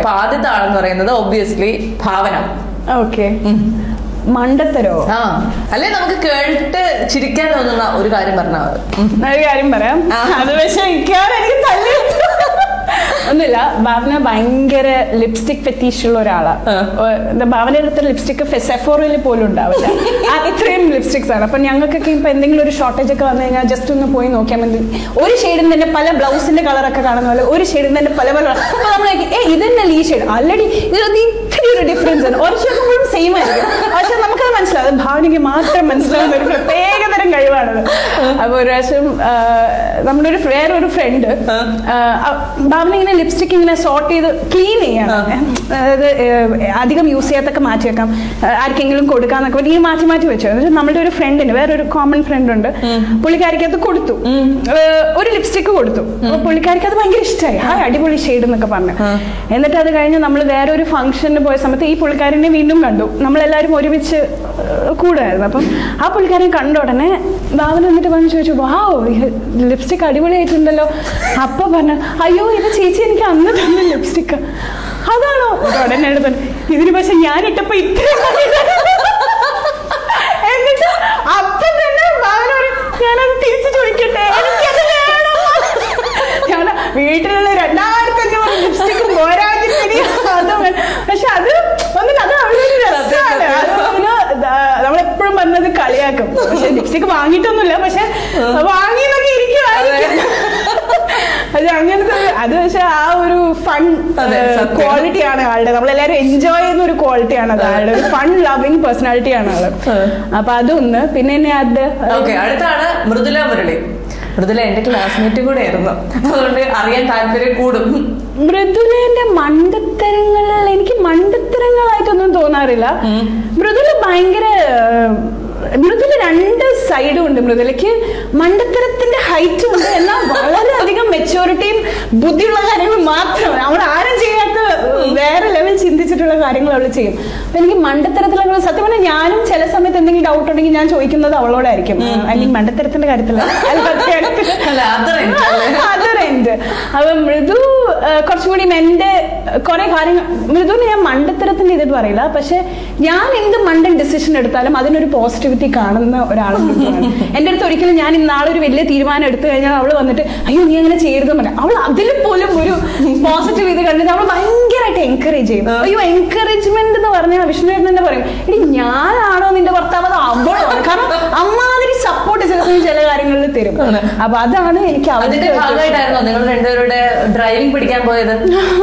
അപ്പൊ ആദ്യത്തെ ആളെന്ന് പറയുന്നത് ഒബ്വിയസ്ലി ഭാവന ഓക്കെ മണ്ടത്തരോ ആ അല്ലെ നമുക്ക് കേട്ട് ചിരിക്കാൻ തോന്നുന്ന ഒരു കാര്യം പറഞ്ഞാൽ മതി ഒരു കാര്യം പറയാം ആ. അത് പക്ഷെ മിക്കവാറും എനിക്ക് തല്ലി ഒന്നുമില്ല ഭാവന ഭയങ്കര ലിപ്സ്റ്റിക് ഫെറ്റീഷ് ഉള്ള ഒരാളാ ആ. ഏഹ് ഭാവനയുടെ അടുത്ത് ലിപ്സ്റ്റിക് സെഫോറിൽ പോലും ഉണ്ടാവില്ല ആ, ഇത്രയും ലിപ്സ്റ്റിക്സ് ആണ് അപ്പൊ ഞങ്ങൾക്കൊക്കെ ഇപ്പൊ എന്തെങ്കിലും ഒരു ഷോർട്ടേജ് ഒക്കെ വന്നു കഴിഞ്ഞാൽ ജസ്റ്റ് ഒന്ന് പോയി നോക്കിയാൽ മതി ഒരു ഷെയ്ഡിൽ തന്നെ പല ബ്ലൗസിന്റെ കളറൊക്കെ കാണുന്ന പോലെ ഒരു ഷെയ്ഡിൽ തന്നെ പല പല അപ്പൊ നമ്മൾ ഏ ഇതന്നല്ല ഈ ഷെയ്ഡ് ആൾറെഡി ഇതിലൊന്നും ഇത്തിരി ഒരു ഡിഫറൻസ് ആണ് ഒരു ഷെയ്ഡ് സെയിം ആയിരിക്കും പക്ഷെ നമുക്കത് മനസ്സിലാവും അത് ഭാവനയ്ക്ക് മാത്രം മനസ്സിലാവുന്ന ഒരു പ്രത്യേകതരം കഴിവാണത് അപ്പൊ ഒരു പ്രാവശ്യം ആ, നമ്മുടെ ഒരു വേറൊരു ഫ്രണ്ട് ഭാവന ഇങ്ങനെ ലിപ്സ്റ്റിക് ഇങ്ങനെ സോർട്ട് ചെയ്ത് ക്ലീൻ ചെയ്യണം അതായത് ഏഹ്, അധികം യൂസ് ചെയ്യാത്തൊക്കെ മാറ്റി വെക്കാം ആ, ആർക്കെങ്കിലും കൊടുക്കാന്നൊക്കെ പറഞ്ഞ് ഇങ്ങനെ മാറ്റി മാറ്റി വെച്ചു എന്നിട്ട് നമ്മുടെ ഒരു ഫ്രണ്ടിന് വേറൊരു കോമൺ ഫ്രണ്ട് ഉണ്ട് പുള്ളിക്കാരിക്ക് അത് കൊടുത്തു ഏഹ്, ഒരു ലിപ്സ്റ്റിക് കൊടുത്തു അപ്പൊ പുള്ളിക്കാരിക്ക് അത് ഭയങ്കര ഇഷ്ടമായി ആ അടിപൊളി ഷെയ്ഡ് എന്നൊക്കെ പറഞ്ഞു എന്നിട്ട് അത് കഴിഞ്ഞ് നമ്മൾ വേറെ ഒരു ഫംഗ്ഷന് പോയ സമയത്ത് ഈ പുള്ളിക്കാരനെ വീണ്ടും കണ്ടു നമ്മളെല്ലാവരും ഒരുമിച്ച് ഏഹ്, കൂടുമായിരുന്നു അപ്പം ആ പുള്ളിക്കാരൻ കണ്ട ഉടനെ ഭാവന എന്നിട്ട് പറഞ്ഞു ചോദിച്ചു വാവ് ലിപ്സ്റ്റിക് അടിപൊളിയായിട്ടുണ്ടല്ലോ അപ്പൊ പറഞ്ഞു അയ്യോ ഇത് ചേച്ചി എനിക്ക് അന്ന് തന്നെ ലിപ്സ്റ്റിക് അതാണോ എന്നിട്ട് ഉടനെ എടുത്തു ഇതിന് പക്ഷെ ഞാൻ ഇട്ടപ്പോ ഇത്രയും എന്നിട്ട് അപ്പൊ തന്നെ ഭാവന പറയും, ഞാനത് തിരിച്ചു ചോദിക്കട്ടെ എനിക്കത് വേണം ഞാൻ വീട്ടിലുള്ള രണ്ടായിരത്തി അഞ്ഞൂറ് ലിപ്സ്റ്റിക് പോരാതിരി അത് വേണം. പക്ഷെ അത് ഒന്നില്ല അത് അവരുടെ ഒരു രസമാണ് അത് പിന്നെ ദാ- നമ്മളെപ്പോഴും പറഞ്ഞത് കളിയാക്കും പക്ഷെ ലിപ്സ്റ്റിക് വാങ്ങിയിട്ടൊന്നുമില്ല പക്ഷെ വാങ്ങിയെന്നൊക്കെ ഇരിക്കുവായിരിക്കും അത് അങ്ങനത്തെ ഒരു- അത് പക്ഷെ ആ ഒരു ഫൺ അതെ, സത്യം. ക്വാളിറ്റിയാണ് ആളുടെ നമ്മളെല്ലാവരും എൻജോയ് ചെയ്യുന്ന ഒരു ക്വാളിറ്റിയാണ് അത് ആളുടെ ഒരു ഫൺ ലവിങ് പേഴ്സണാലിറ്റിയാണ് ആള് അപ്പൊ അതൊന്ന് പിന്നെ എന്നെ അത് ഓക്കെ അടുത്താണ് മൃദുല മുരളി മൃദുല എന്റെ ക്ലാസ്മേറ്റ് കൂടെ ആയിരുന്നു അതുകൊണ്ട് അറിയാൻ താല്പര്യം കൂടും മൃദുലേന്റെ മണ്ടത്തരങ്ങളിൽ എനിക്ക് മണ്ടത്തരങ്ങളായിട്ടൊന്നും തോന്നാറില്ല മൃദുല ഭയങ്കര ഏഹ്, മൃദുല രണ്ട് സൈഡും ഉണ്ട് മൃദുലയ്ക്ക് മണ്ടത്തരത്തിന്റെ ഹൈറ്റും ഉണ്ട് എന്നാൽ വളരെയധികം മെച്ചൂരിറ്റിയും ബുദ്ധിയുള്ള കാര്യങ്ങൾ മാത്രം അവൾ ആരും ചെയ്യാത്ത വേറെ ലെവൽ ചിന്തിച്ചിട്ടുള്ള കാര്യങ്ങൾ അവൾ ചെയ്യും അപ്പൊ എനിക്ക് മണ്ടത്തരത്തിലുള്ള സത്യം പറഞ്ഞാൽ ഞാനും ചില സമയത്ത് എന്തെങ്കിലും ഡൗട്ട് ഉണ്ടെങ്കിൽ ഞാൻ ചോദിക്കുന്നത് അവളോടായിരിക്കും ഐ മീൻ മണ്ടത്തരത്തിന്റെ കാര്യത്തിലല്ല അല്ലാത്ത കാര്യത്തില് അല്ല അതർ അതർ എൻഡ് അപ്പൊ മൃദു ആ, കുറച്ചുകൂടി എന്റെ കുറെ കാര്യങ്ങൾ മൃദുവിന് ഞാൻ മണ്ടത്തരത്തിന്റെ ഇത് പറയില്ല പക്ഷെ ഞാൻ എന്ത് മണ്ടൻ ഡിസിഷൻ എടുത്താലും അതിനൊരു പോസിറ്റിവിറ്റി കാണുന്ന ഒരാളാണ് മൃദുവാണ് എന്റെ അടുത്ത് ഒരിക്കലും ഞാൻ ഇന്നാളെ ഒരു വലിയ തീരുമാനം എടുത്തു കഴിഞ്ഞാൽ അവള് വന്നിട്ട് അയ്യോ നീ അങ്ങനെ ചെയ്യരുതെന്ന് പറഞ്ഞു അവൾ അതിൽ പോലും ഒരു പോസിറ്റീവ് ഇത് കണ്ടിട്ട് അവൾ ഭയങ്കരമായിട്ട് എൻകറേജ് ചെയ്യും അയ്യോ എൻകറേജ്മെന്റ് എന്ന് പറഞ്ഞാൽ വിഷ്ണു ചേട്ടൻ തന്നെ പറയും എടി ഞാനാണോ നിന്റെ ഭർത്താവ് അതോ അവളോ കാരണം അമ്മാതിരി സപ്പോർട്ട് ചില സമയം ചില കാര്യങ്ങളിൽ തരും അപ്പൊ അതാണ് എനിക്ക് അതിന്റെ അവരുടെ ഭാഗമായിട്ടായിരുന്നോ നിങ്ങൾ രണ്ടുപേരുടെ ഡ്രൈവിംഗ് പഠിക്കാൻ പോയത്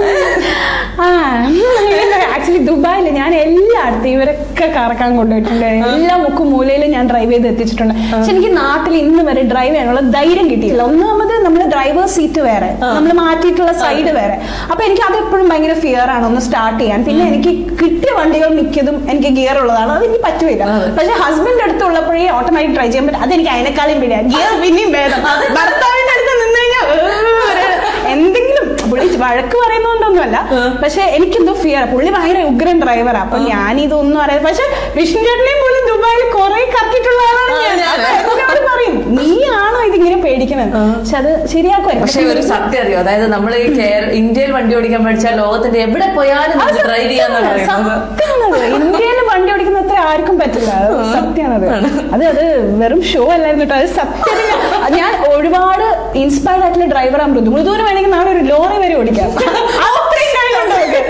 ആ ആക്ച്വലി ദുബായിൽ ഞാൻ എല്ലായിടത്തും ഇവരൊക്കെ കറക്കാൻ കൊണ്ടുപോയിട്ടുണ്ട് എല്ലാ മുക്കും മൂലയിലും ഞാൻ ഡ്രൈവ് ചെയ്ത് എത്തിച്ചിട്ടുണ്ട് പക്ഷെ എനിക്ക് നാട്ടിൽ ഇന്ന് വരെ ഡ്രൈവ് ചെയ്യാനുള്ള ധൈര്യം കിട്ടിയില്ല ഒന്നാമത് നമ്മുടെ ഡ്രൈവർ സീറ്റ് വേറെ നമ്മൾ മാറ്റിയിട്ടുള്ള സൈഡ് വേറെ അപ്പൊ എനിക്ക് അത് എപ്പോഴും ഭയങ്കര ഫിയർ ആണ് ഒന്ന് സ്റ്റാർട്ട് ചെയ്യാൻ പിന്നെ എനിക്ക് കിട്ടിയ വണ്ടികൾ മിക്കതും എനിക്ക് ഗിയർ ഉള്ളതാണ് അത് എനിക്ക് പറ്റുമില്ല പക്ഷെ ഹസ്ബൻഡ് അടുത്തുള്ളപ്പോഴേ ഓട്ടോമാറ്റിക് ട്രൈ ചെയ്യാൻ പറ്റും അതെനിക്ക് അതിനേക്കാളും പേടിയാണ് ഗിയർ പിന്നെയും ഭേദം ഭർത്താവിന്റെ അടുത്ത് നിന്ന് കഴിഞ്ഞാൽ എന്തെങ്കിലും പുള്ളി വഴക്ക് പറയുന്നോണ്ടൊന്നുമല്ല പക്ഷെ എനിക്കെന്തോ ഫിയർ പുള്ളി ഭയങ്കര ഉഗ്രൻ ഡ്രൈവറാ അപ്പൊ ഞാൻ ഇതൊന്നും അറിയാം പക്ഷെ വിഷ്ണു ചേട്ടനെയും പോലും ദുബായിൽ കുറെ കറക്കിയിട്ടുള്ള ആളാണ് ഞാൻ ആ, ഞാൻ- അപ്പൊ എന്നോട് പറയും നീയാണോ ഇതിങ്ങനെ പേടിക്കണത് പക്ഷെ അത് ശരിയാക്കുമായിരിക്കും പക്ഷെ ഒരു സത്യം അറിയോ അതായത് നമ്മൾ ഈ കേര- ഇന്ത്യയിൽ വണ്ടി ഓടിക്കാൻ പഠിച്ചാൽ ലോകത്തിന്റെ എവിടെ പോയാലും നമുക്ക് ഡ്രൈവ് ചെയ്യാന്ന് പറയുന്നത് സത്യമാണത് ഇന്ത്യയിൽ വണ്ടി ഓടിക്കുന്ന അത്ര ആർക്കും പറ്റില്ല അത് സത്യമാണത് അത് അത് വെറും ഷോ അല്ലായിരുന്നു കേട്ടോ അത് സത്യം ഞാൻ ഒരുപാട് ഇൻസ്പയർഡ് ആയിട്ടുള്ള ഡ്രൈവറാണ് മൃദു മൃദുവിന് വേണമെങ്കിൽ നാളെ ഒരു ലോറി വരെ ഓടിക്കാം അത്രയും കഴിവുണ്ട് അവർക്ക്.